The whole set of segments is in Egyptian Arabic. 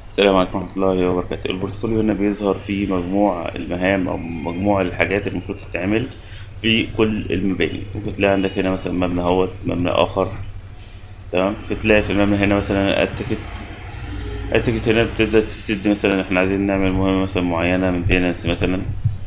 السلام عليكم ورحمة الله وبركاته البورتفوليو هنا بيظهر فيه مجموع المهام أو مجموع الحاجات المفروض تتعمل في كل المباني ممكن تلاقي عندك هنا مثلا مبنى اهوت مبنى آخر تمام فتلاقي في المبنى هنا مثلا التيكت التيكت هنا بتبدأ تدي مثلا احنا عايزين نعمل مهمة مثلا معينة من فينانس مثلا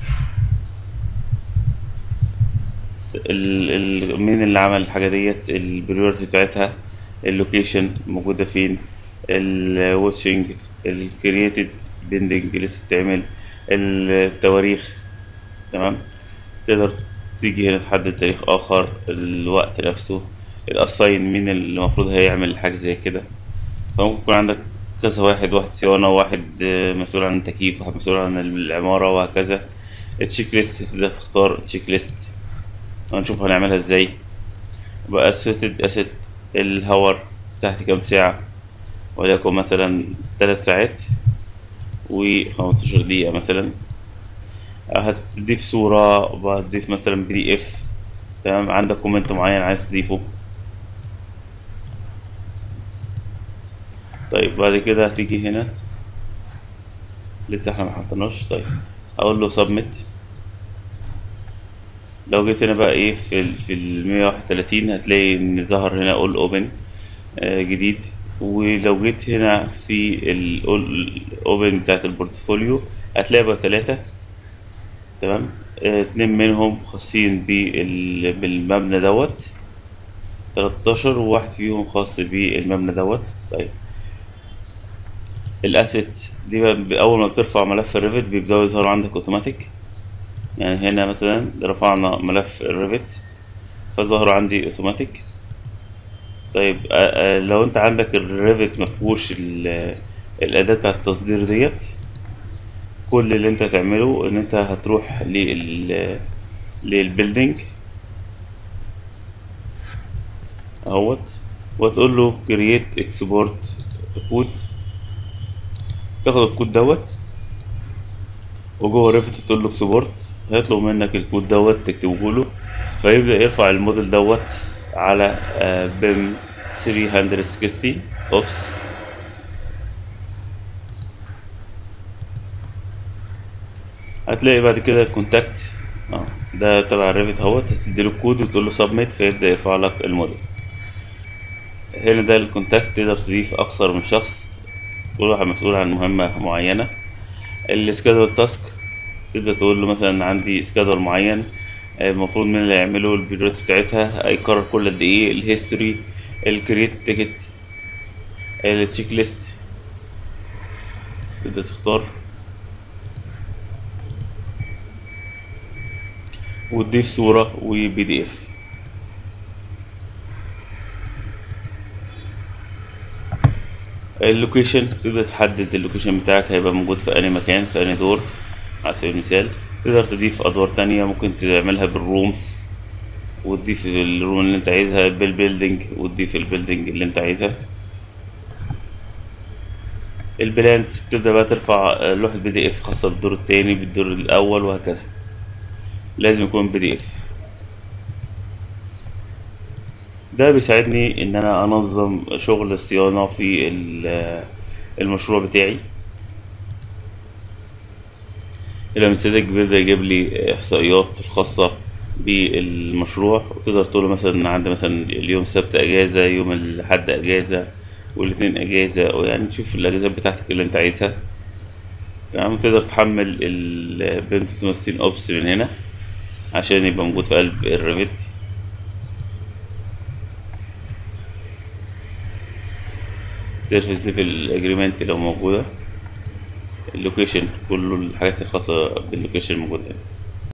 ال ال مين اللي عمل الحاجة ديت البريورتي بتاعتها اللوكيشن موجودة فين الواتشنج الكرييتد بيندنج لسه بتعمل التواريخ تمام تقدر تيجي هنا تحدد تاريخ آخر الوقت نفسه الأساين مين اللي المفروض هيعمل حاجة زي كده فممكن يكون عندك كذا واحد واحد صيانة واحد آه، مسؤول عن التكييف واحد مسؤول عن العمارة وهكذا التشيك ليست تبدأ تختار تشيك ليست هنشوف هنعملها ازاي بقى اسيتد اسيت الهور تحت كام ساعة وليكن مثلا ثلاث ساعات وخمستاشر دقيقة مثلا هتضيف صورة وهتضيف مثلا بي دي اف تمام عندك كومنت معين عايز تضيفه طيب بعد كده هتيجي هنا لسه احنا محطناش طيب اقول له سبميت لو جيت هنا بقى ايه في ال في ال 131 هتلاقي ان ظهر هنا اول اوبن جديد ولو جيت هنا في الاول اوبن بتاعت البورتفوليو هتلاقي بقى تلاتة تمام آه، اتنين منهم خاصين بال- بالمبنى دوت تلاتاشر وواحد فيهم خاص بالمبنى دوت طيب الاسيتس دي بقى اول ما بترفع ملف الريفت بيبداوا يظهروا عندك اوتوماتيك يعني هنا مثلا رفعنا ملف الريفت فظهروا عندي اوتوماتيك طيب آه، آه، لو انت عندك الريفت مفهوش ال- الاداة بتاعت التصدير ديت كل اللي انت هتعمله ان انت هتروح لل للبيلدينج اهوت وتقول له كرييت اكسبورت كود تاخد الكود دوت وجوه ريفت تقول له اكسبورت هيطلب منك الكود دوت تكتبه له فيبدأ يرفع الموديل دوت على بيم 360 اوبس هتلاقي بعد كده الكونتاكت اه ده تبع الريفت اهوت هتديله الكود وتقول له سبميت فيبدأ يرفع لك الموديل هنا ده الكونتاكت تقدر تضيف أكثر من شخص كل واحد مسؤول عن مهمة معينة السكادول تاسك تقدر تقول له مثلا عندي سكادول معين آه، المفروض مين اللي هيعمله البريوريتي بتاعتها هيكرر كل قد ايه الهيستوري الكريت تيكت التشيك ليست تقدر تختار وتضيف صورة وبي دي اف اللوكيشن تقدر تحدد اللوكيشن بتاعك هيبقى موجود في أي مكان في أي دور على سبيل المثال تقدر تضيف أدوار تانية ممكن تعملها بالرومز وتضيف الروم اللي انت عايزها بالبيلدينج وتضيف البيلدينج اللي انت عايزها البلانس تبدأ بقى ترفع آه، لوحة بي دي اف خاصة بالدور التاني بالدور الأول وهكذا لازم يكون بي دي اف ده بيساعدني ان انا انظم شغل الصيانة في ال- المشروع بتاعي الامتزاج بيبدأ يجيب لي احصائيات الخاصة بالمشروع وتقدر تقول له مثلا ان عندي مثلا اليوم السبت اجازة يوم الاحد اجازة والاثنين اجازة ويعني تشوف الاجازات بتاعتك اللي انت عايزها تمام تقدر تحمل البنت 360 اوبس من هنا عشان يبقى موجود في قلب الريفت سيرفيس ليفل اجريمنت لو موجودة اللوكيشن كله الحاجات الخاصة باللوكيشن موجودة هنا